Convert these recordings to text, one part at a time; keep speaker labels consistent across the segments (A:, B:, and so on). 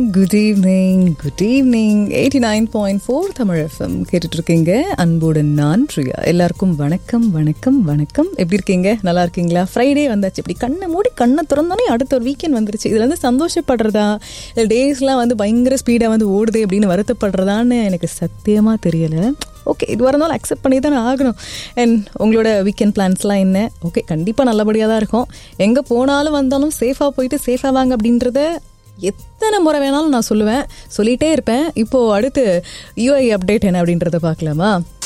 A: Good evening good evening eighty nine point four Tamil FM கேட்டுட்டு இருக்கீங்க அன்புடன் நான் பிரியா எல்லாருக்கும் வணக்கம் வணக்கம் வணக்கம் எப்படி இருக்கீங்க நல்லா இருக்கீங்களா ஃப்ரைடே வந்தாச்சு இப்படி கண்ணை மூடி கண்ணை திறந்தோன்னே அடுத்த ஒரு வீக்கெண்ட் வந்துருச்சு இதுல வந்து சந்தோஷப்படுறதா இல்லை டேஸ்லாம் வந்து பயங்கர ஸ்பீடாக வந்து ஓடுது அப்படின்னு வருத்தப்படுறதான்னு எனக்கு சத்தியமாக தெரியலை ஓகே இது வரனாலும் அக்செப்ட் பண்ணி தான் ஆகணும் அண்ட் உங்களோட வீக்கெண்ட் பிளான்ஸ்லாம் என்ன ஓகே கண்டிப்பாக நல்லபடியாக தான் இருக்கும் எங்கே போனாலும் வந்தாலும் சேஃபாக போயிட்டு சேஃபாக வாங்க அப்படின்றத எத்தனை முறை வேணாலும் நான் சொல்லுவேன் சொல்லிகிட்டே இருப்பேன் இப்போது அடுத்து யூஐ அப்டேட் என்ன அப்படின்றத பார்க்கலாமா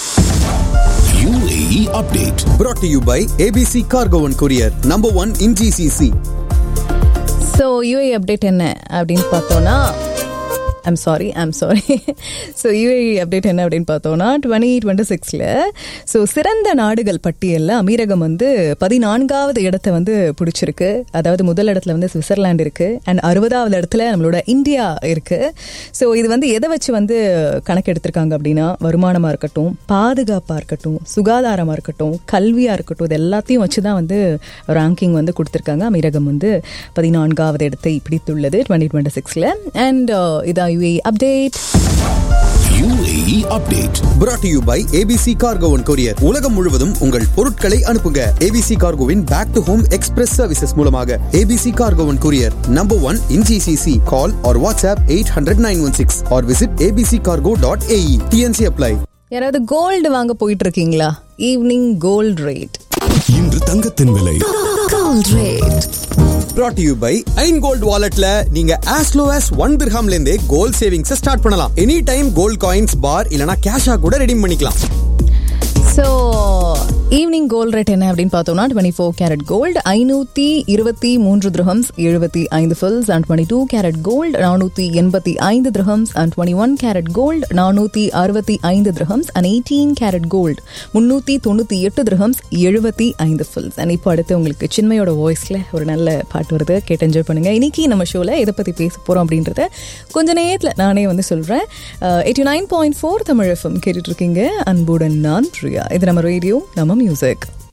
B: UAE update.
C: brought to you by ABC Cargo and Courier, number one in GCC.
A: So UAE update என்ன அப்படின்னு பார்த்தோன்னா I'm sorry I'm sorry so UAE update என்ன அப்படின்னு பார்த்தோன்னா டுவெண்ட்டி டுவெண்ட்டி சிக்ஸில் ஸோ சிறந்த நாடுகள் பட்டியலில் அமீரகம் வந்து பதினான்காவது இடத்த வந்து பிடிச்சிருக்கு அதாவது முதல் இடத்துல வந்து சுவிட்சர்லாந்து இருக்குது அண்ட் அறுபதாவது இடத்துல நம்மளோட இந்தியா இருக்குது ஸோ இது வந்து எதை வச்சு வந்து கணக்கு எடுத்திருக்காங்க அப்படின்னா வருமானமாக இருக்கட்டும் பாதுகாப்பாக இருக்கட்டும் சுகாதாரமாக இருக்கட்டும் கல்வியாக இருக்கட்டும் இது எல்லாத்தையும் வச்சு தான் வந்து ரேங்கிங் வந்து கொடுத்துருக்காங்க அமீரகம் வந்து பதினான்காவது இடத்தை பிடித்துள்ளது டுவெண்ட்டி டுவெண்ட்டி சிக்ஸில் அண்ட் இதான் UAE update
B: UAE update.
C: brought to you by ABC Cargo and Courier. உலகம் முழுவதும் உங்கள் பொருட்களை அனுப்புங்க ABC Cargoவின் back to home express services மூலமாக ABC Cargo and Courier, number one in GCC. Call or WhatsApp 800-916 or visit abccargo.ae. TNC apply.
A: யாராவது gold வாங்க போயிட்டு இருக்கீங்களா ஈவினிங் கோல்டு ரேட்
B: இன்று தங்கத்தின் விலை
A: gold rate
C: brought to you by Ain gold வாலெட்ல நீங்க as low as ஒன் திர்ஹாம்ல இருந்தே கோல்ட் சேவிங்ஸ் ஸ்டார்ட் பண்ணலாம் any time gold coins bar இல்லனா கேஷா கூட ரெடீம் பண்ணிக்கலாம்
A: ஸோ ஈவினிங் கோல்ட் ரேட் என்ன அப்படின்னு பார்த்தோம்னா டுவெண்ட்டி ஃபோர் கேரட் கோல்டு ஐநூற்றி இருபத்தி மூன்று திரஹம்ஸ் எழுபத்தி ஐந்து fils and twenty two carat gold நானூற்றி எண்பத்தி ஐந்து dirhams and twenty one carat gold நானூற்றி அறுபத்தி ஐந்து dirhams and eighteen carat gold முந்நூற்றி தொண்ணூற்றி எட்டு திரஹம்ஸ் எழுபத்தி ஐந்து ஃபில்ஸ் அண்ட் இப்போ அடுத்து உங்களுக்கு சின்மையோட வாய்ஸில் ஒரு நல்ல பாட்டு வருது கேட்டு என்ஜாய் பண்ணுங்க இன்னைக்கு நம்ம ஷோவில் எதை பற்றி பேச போகிறோம் அப்படின்றத கொஞ்ச நேரத்தில் நானே வந்து சொல்கிறேன் eighty nine point four Tamil FM கேட்டுட்டு இருக்கீங்க அன்புடன் நான் பிரியா இது நம்ம ரேடியோ நம்ம மியூசிக்